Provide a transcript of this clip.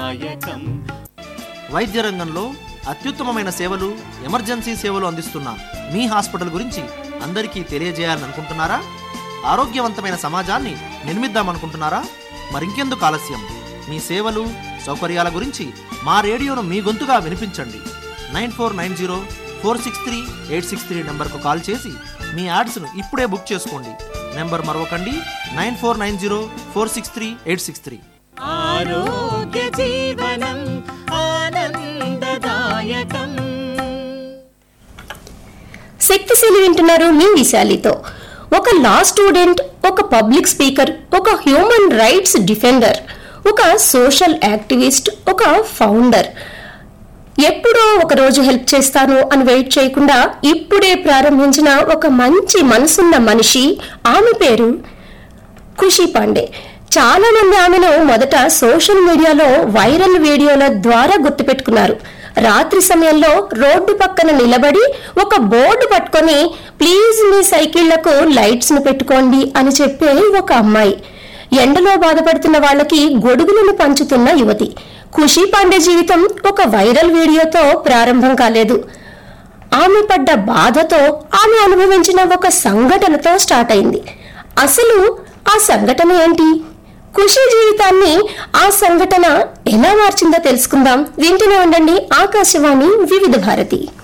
ఆనందదాయకం వైద్య రంగంలో అత్యుత్తమమైన సేవలు ఎమర్జెన్సీ సేవలు అందిస్తున్న మీ హాస్పిటల్ గురించి అందరికీ తెలియజేయాలని అనుకుంటున్నారా ఆరోగ్యవంతమైన సమాజాన్ని నిర్మిద్దామనుకుంటున్నారా మరింకెందుకు ఆలస్యం మీ సేవలు సౌకర్యాల గురించి మా రేడియోను మీ గొంతుగా వినిపించండి nine four nine zero four six three eight six three నెంబర్కు కాల్ చేసి మీ యాడ్స్ను ఇప్పుడే బుక్ చేసుకోండి నెంబర్ మరొకండి nine four nine zero four six three eight six three ఆరోగ్య జీవనం ఆనందదాయకం శక్తిశీలి వింటున్నారు మీ విశాలితో ఒక లా స్టూడెంట్ ఒక పబ్లిక్ స్పీకర్ ఒక హ్యూమన్ రైట్స్ డిఫెండర్ ఒక సోషల్ యాక్టివిస్ట్ ఒక ఫౌండర్ ఎప్పుడో ఒక రోజు హెల్ప్ చేస్తాను అని వెయిట్ చేయకుండా ఇప్పుడే ప్రారంభించిన ఒక మంచి మనసున్న మనిషి ఆమె పేరు ఖుషి పాండే చాలా మంది ఆమెను మొదట సోషల్ మీడియాలో వైరల్ వీడియోల ద్వారా గుర్తుపెట్టుకున్నారు రాత్రి సమయంలో రోడ్డు పక్కన నిలబడి ఒక బోర్డు పట్టుకొని ప్లీజ్ మీ సైకిళ్లకు లైట్స్ ను పెట్టుకోండి అని చెప్పే ఒక అమ్మాయి ఎండలో బాధపడుతున్న వాళ్ళకి గొడుగులను పంచుతున్న యువతి ఖుషి పాండే జీవితం ఒక వైరల్ వీడియోతో ప్రారంభం కాలేదు ఆమె పడ్డ బాధతో ఆమె అనుభవించిన ఒక సంఘటనతో స్టార్ట్ అయింది అసలు ఆ సంఘటన ఏంటి ఖుషి జీవితాన్ని ఆ సంఘటన ఎలా మార్చిందో తెలుసుకుందాం వింటూనే ఉండండి ఆకాశవాణి వివిధ భారతి